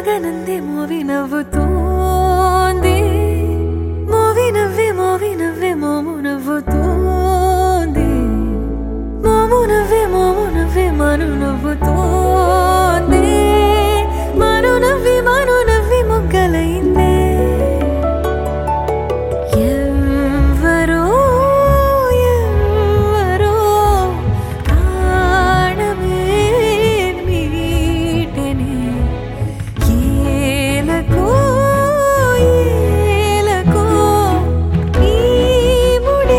సాగనందే మోవి నవ్వుతోంది మోవి నవ్వే మోవి నవ్వే మోము నవ్వుతోంది మోము నవ్వే మోము నవ్వే మను నవ్వుతోంది మను నవ్వి మను నవ్వి మొగ్గలైందే ఎవ్వరో ఎవ్వరో ప్రాణమే మీటెనే ఏలకో ఏలకో ఈ ముడే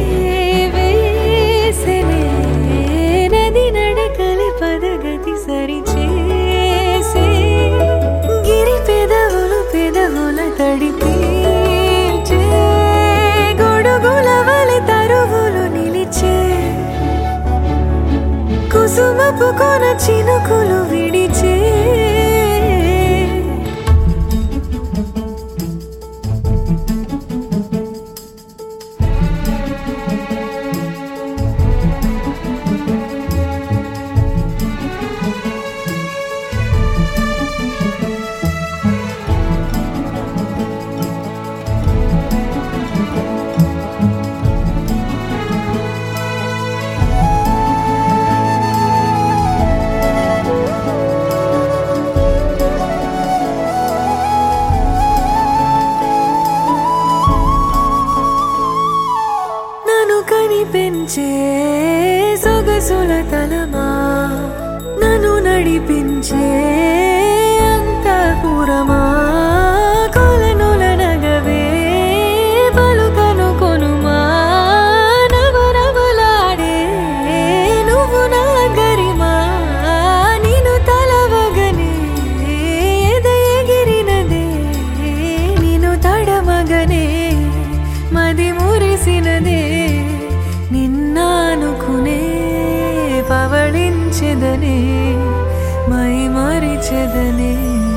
వేసెనే నది నడకలి పదగతి సరిచేసే గిరి పెదవులు పెదవుల తడిపి గొడుగుల వలె తరువులు నిలిచే కుసుమపు కొన చినుకులు విడిచే నన్ను కనిపించే సొగసుల తలమా నన్ను నడిపించే అంతఃపురమా కొలనుల నగవే పలుకను కొనుమా నవరవలాడే నువ్వు నా గరిమా నిన్ను తలవగనే ఎద ఎగిరినదే నిన్ను తడమగనే మది మురిసినదే నిన్నానుకునే పవళించెదనే మై మరిచెదనే